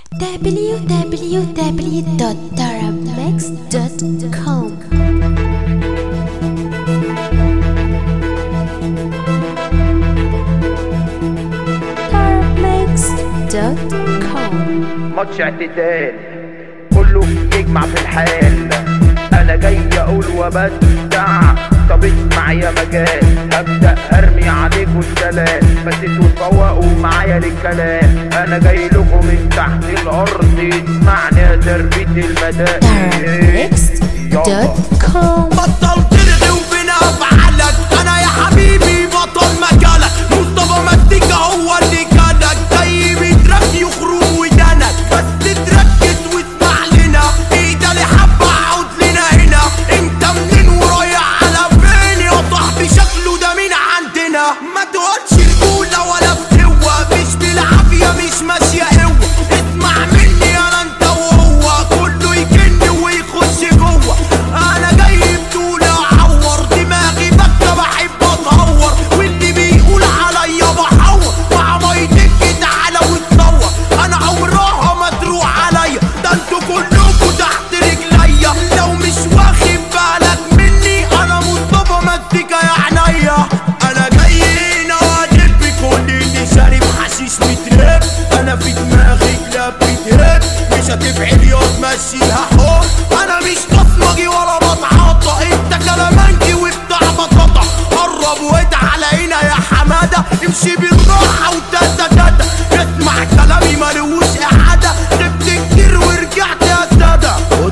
www.darabmax.com darabmax.com ماتش اعتدال كله يجمع في الحال انا جاي اقول وبدع طب اسمع يا مجال هبدا ارمي عليكم السلام بس انتوا تفوقوا معايا للكلام انا جاي لكم من تحت الارض اسمعني يا تربيه المدائن darabmax.com بطل ترغي وبنا افعالك انا يا حبيبي بطل مجالك مصطفى مديكا هو اللي كانك جاي بيترك يخرم ودانك بس تركز واسمع لنا ايدا لحبة عود لنا هنا انت منين ورايح على فين يا صاحبي شكله ده مين عندنا ما تقولش رجولة ولا فتوة مش بالعافية مش ماشية قوة اسمع مني انا انت وهو كله يكن ويخش جوه انا جاي بطولة اعور دماغي بكة بحب اتهور واللي بيقول عليا بحور مع ميتك تعالى وتصور انا عمرها ما تروح عليا ده انتوا كلكوا تحت رجليا لو مش واخد بالك مني انا مصطفى مديكا يا عينيا انا جاي هنا واجيب كل اللي شارب حشيش مترب انا في دماغي كلاب بتهب مش هتفعل يا تمشيها حب انا مش تصمجي ولا بتعاطى انت كلامنجي وبتاع بطاطا قرب وتعالى هنا يا حماده امشي بالراحه وتاتا تاتا اسمع كلامي ملوش اعاده غبت كتير ورجعت يا ساده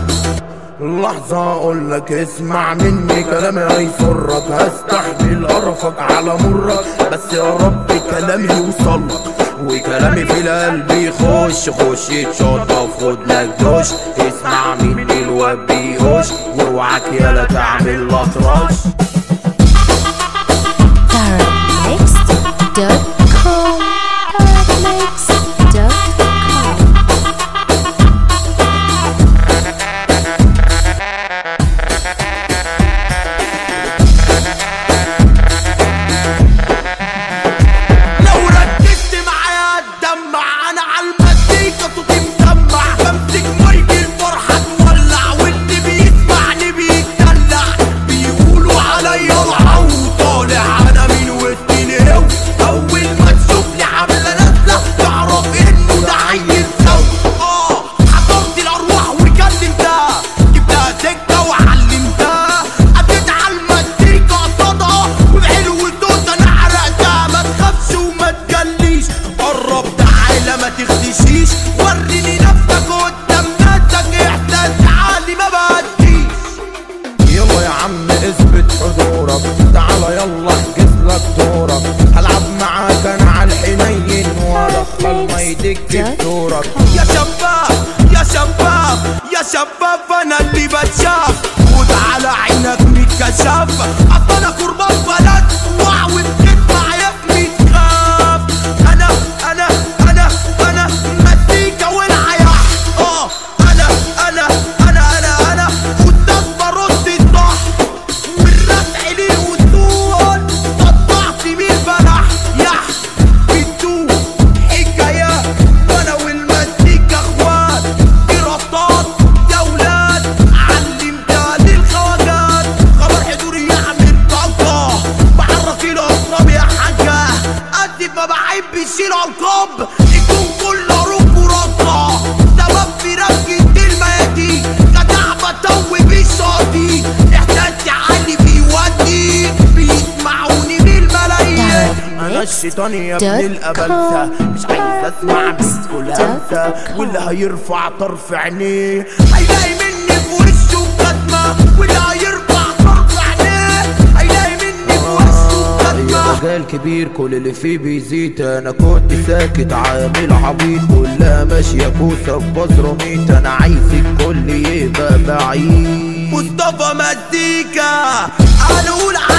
لحظة اقول لك اسمع مني كلامي هيسرك هستحمل قرفك على مرك بس يا رب كلامي يوصلك وكلامي في القلب يخش خش يتشطف خد لك دش اسمع مني الواد بيهوش واوعك يالا تعمل اطرش darabmax.com darabmax.com لو ركزت معايا تدمع انا على المزيكا صوتي مسمع بمسك مايك الفرحه تولع واللي بيسمعني بيتدلع بيقولوا عليا العو طالع انا من وسط الهو اول ما تشوفني حمله نازله تعرف انه ده عيل سو اه حضرت الارواح وكلمتها جبتها سكه وعلمتها اديت على المزيكا قصادها وبحلو صوت انا حرقتها ما تخافش وما تجليش قرب تعالى ما تخدشيش وريني نفسك قدام ناسك احساس عالي ما بديش يلا يا عم اثبت حضورك تعالى يلا احجز لك دورك هلعب معاك انا على الحنين وادخل ما يدك بدورك يا شباب يا شباب يا شباب انا اللي بتشاف خد على عينك متكشف اصل انا قربان بلد واعوي بتدفع يا ابني تخاف انا انا انا انا مزيكا والحياة اه انا انا انا انا انا قدام برد الضح والرفع ليه وصول طبعت مين بلح يح بدون حكايات وانا والمزيكا اخوات دراسات يا ولاد علمتها للخواجات خبر حضوري يعمل طاقة بعرف الأصنام يا حاجة قد ما بحبش الألقاب يكون كله روح ورصة سبب في ركة الميادين جدع بتوي بالشاطي إحساسي عالي بيودي بيسمعوني بالملايين أنا الشيطان يا ابن الأبلسة مش عايز أسمع بس كل همسة واللي هيرفع طرف عينيه هيلاقي مني في وشه كتمة واللي هيرفع طرف عينيه هيلاقي مني في وشه يا كتمة مجال كبير كل اللي فيه بيزيد انا كنت ساكت عامل عبيط كلها ماشية كوسة في بزراميط انا عايز الكل يبقى بعيد مصطفى مزيكا هنقول